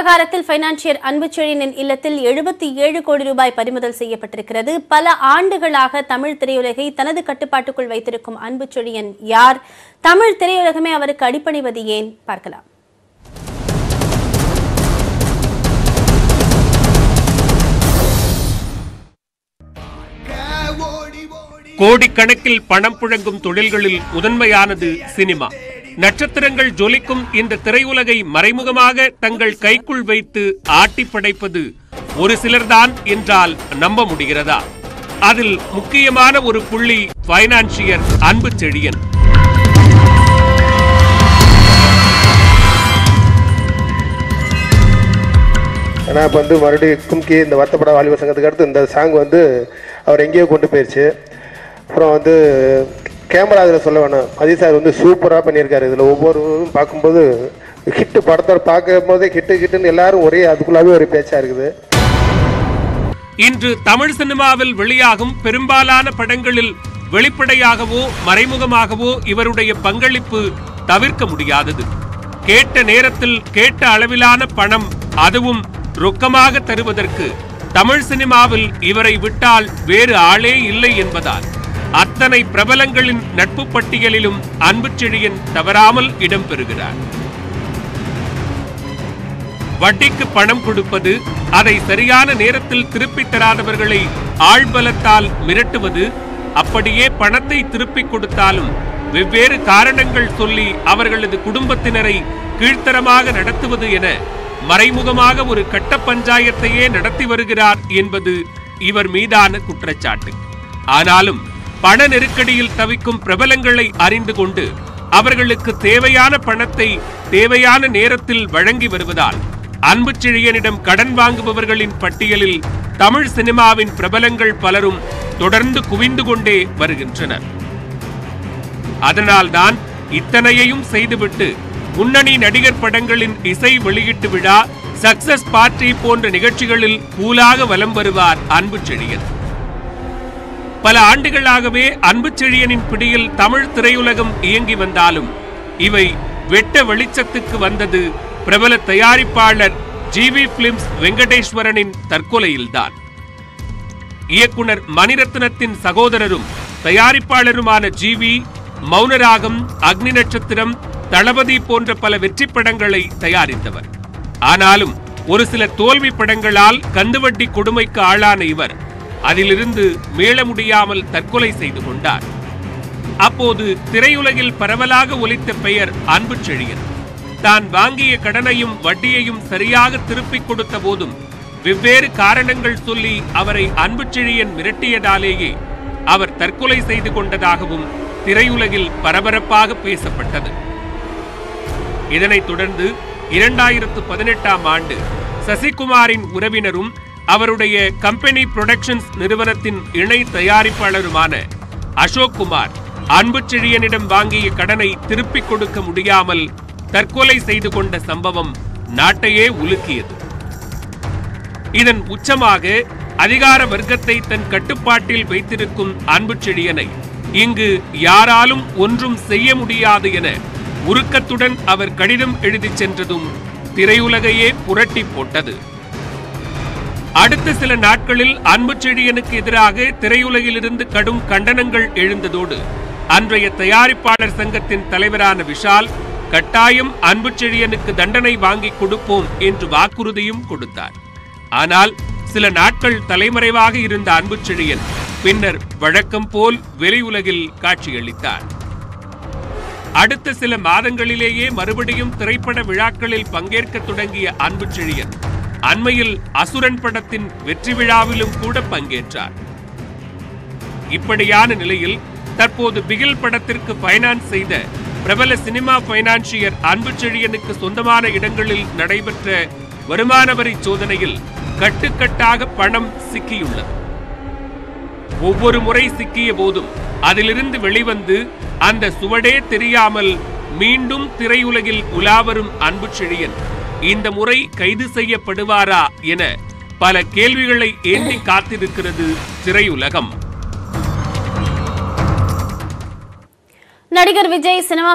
விவகாரத்தில் பைனான்சியர் அன்புச்செழியனின் இல்லத்தில் எழுபத்தி ஏழு கோடி ரூபாய் பறிமுதல் செய்யப்பட்டிருக்கிறது பல ஆண்டுகளாக தமிழ் திரையுலகை தனது கட்டுப்பாட்டுக்குள் வைத்திருக்கும் அன்புச்செழியன் யார் தமிழ் திரையுலகமே அவருக்கு அடிபணிவது ஏன் பார்க்கலாம் கோடிக்கணக்கில் பணம் புழங்கும் தொழில்களில் முதன்மையானது சினிமா நட்சத்திரங்கள் ஜொலிக்கும் இந்த திரையுலகை மறைமுகமாக தங்கள் கைக்குள் வைத்து ஆட்டி படைப்பது ஒரு சிலர்தான் என்றால் நம்ப முடிகிறதா அதில் முக்கியமான ஒரு புள்ளி பைனான்சியர் அன்பு செழியன் ஆனால் இப்போ வந்து மறுபடியும் கும்கி இந்த வருத்தப்பட வாலிப சங்கத்துக்கு அடுத்து இந்த சாங் வந்து அவர் எங்கேயோ கொண்டு போயிடுச்சு அப்புறம் வந்து கேமரா இதில் சொல்ல வேணாம் மதி சார் வந்து சூப்பராக பண்ணியிருக்காரு இதில் ஒவ்வொருவரும் பார்க்கும்போது ஹிட்டு படத்தை பார்க்கும் போதே ஹிட்டு ஹிட்டுன்னு எல்லாரும் ஒரே அதுக்குள்ளாவே ஒரு பேச்சாக இருக்குது இன்று தமிழ் சினிமாவில் வெளியாகும் பெரும்பாலான படங்களில் வெளிப்படையாகவோ மறைமுகமாகவோ இவருடைய பங்களிப்பு தவிர்க்க முடியாதது கேட்ட நேரத்தில் கேட்ட அளவிலான பணம் அதுவும் ரொக்கமாக தருவதற்கு தமிழ் சினிமாவில் இவரை விட்டால் வேறு ஆளே இல்லை என்பதால் அத்தனை பிரபலங்களின் நட்பு பட்டியலிலும் அன்புச்செழியன் தவறாமல் இடம்பெறுகிறார் வட்டிக்கு பணம் கொடுப்பது அதை சரியான நேரத்தில் திருப்பித் தராதவர்களை ஆள்பலத்தால் மிரட்டுவது அப்படியே பணத்தை திருப்பிக் கொடுத்தாலும் வெவ்வேறு காரணங்கள் சொல்லி அவர்களது குடும்பத்தினரை கீழ்த்தரமாக நடத்துவது என மறைமுகமாக ஒரு கட்ட பஞ்சாயத்தையே நடத்தி வருகிறார் என்பது இவர் மீதான குற்றச்சாட்டு ஆனாலும் பண நெருக்கடியில் தவிக்கும் பிரபலங்களை அறிந்து கொண்டு அவர்களுக்கு தேவையான பணத்தை தேவையான நேரத்தில் வழங்கி வருவதால் அன்புச்செழியனிடம் கடன் வாங்குபவர்களின் பட்டியலில் தமிழ் சினிமாவின் பிரபலங்கள் பலரும் தொடர்ந்து குவிந்து கொண்டே வருகின்றனர் அதனால்தான் இத்தனையையும் செய்துவிட்டு முன்னணி நடிகர் படங்களின் இசை வெளியீட்டு விழா சக்சஸ் பார்ட்டி போன்ற நிகழ்ச்சிகளில் கூலாக வலம் வருவார் அன்புச்செழியன் பல ஆண்டுகளாகவே அன்புச்செழியனின் பிடியில் தமிழ் திரையுலகம் இயங்கி வந்தாலும் இவை வெட்ட வெளிச்சத்துக்கு வந்தது பிரபல தயாரிப்பாளர் ஜிவி பிலிம்ஸ் வெங்கடேஸ்வரனின் தற்கொலையில்தான் இயக்குனர் மணிரத்னத்தின் சகோதரரும் தயாரிப்பாளருமான ஜிவி மௌனராகம் அக்னி நட்சத்திரம் தளபதி போன்ற பல வெற்றி படங்களை தயாரித்தவர் ஆனாலும் ஒரு சில தோல்வி படங்களால் கந்துவட்டி கொடுமைக்கு ஆளான இவர் அதிலிருந்து மீள முடியாமல் தற்கொலை செய்து கொண்டார் அப்போது திரையுலகில் பரவலாக ஒலித்த பெயர் அன்பு செழியன் தான் வாங்கிய கடனையும் வட்டியையும் சரியாக திருப்பிக் கொடுத்த போதும் வெவ்வேறு காரணங்கள் சொல்லி அவரை அன்பு செழியன் மிரட்டியதாலேயே அவர் தற்கொலை செய்து கொண்டதாகவும் திரையுலகில் பரபரப்பாக பேசப்பட்டது இதனைத் தொடர்ந்து இரண்டாயிரத்து பதினெட்டாம் ஆண்டு சசிகுமாரின் உறவினரும் அவருடைய கம்பெனி புரொடக்ஷன்ஸ் நிறுவனத்தின் இணை தயாரிப்பாளருமான அசோக் குமார் அன்புச்செழியனிடம் வாங்கிய கடனை திருப்பிக் கொடுக்க முடியாமல் தற்கொலை செய்து கொண்ட சம்பவம் நாட்டையே உலுக்கியது இதன் உச்சமாக அதிகார வர்க்கத்தை தன் கட்டுப்பாட்டில் வைத்திருக்கும் அன்புச்செழியனை இங்கு யாராலும் ஒன்றும் செய்ய முடியாது என உருக்கத்துடன் அவர் கடிதம் எழுதிச் சென்றதும் திரையுலகையே புரட்டி போட்டது அடுத்த சில நாட்களில் அன்புச்செழியனுக்கு எதிராக திரையுலகிலிருந்து கடும் கண்டனங்கள் எழுந்ததோடு அன்றைய தயாரிப்பாளர் சங்கத்தின் தலைவரான விஷால் கட்டாயம் அன்புச்செழியனுக்கு தண்டனை வாங்கி கொடுப்போம் என்று வாக்குறுதியும் கொடுத்தார் ஆனால் சில நாட்கள் தலைமறைவாக இருந்த அன்புச்செழியன் பின்னர் வழக்கம் போல் வெளியுலகில் காட்சியளித்தார் அடுத்த சில மாதங்களிலேயே மறுபடியும் திரைப்பட விழாக்களில் பங்கேற்க தொடங்கிய அன்புச்செழியன் அண்மையில் அசுரன் படத்தின் வெற்றி விழாவிலும் கூட பங்கேற்றார் இப்படியான நிலையில் தற்போது பிகில் படத்திற்கு பைனான்ஸ் செய்த பிரபல சினிமா பைனான்சியர் அன்புச்செழியனுக்கு சொந்தமான இடங்களில் நடைபெற்ற வருமான வரி சோதனையில் கட்டுக்கட்டாக பணம் சிக்கியுள்ளது ஒவ்வொரு முறை சிக்கிய போதும் அதிலிருந்து வெளிவந்து அந்த சுவடே தெரியாமல் மீண்டும் திரையுலகில் உலாவரும் அன்புச்செழியன் இந்த முறை கைது செய்யப்படுவாரா என பல கேள்விகளை ஏந்தி காத்திருக்கிறது திரையுலகம் நடிகர் விஜய் சினிமா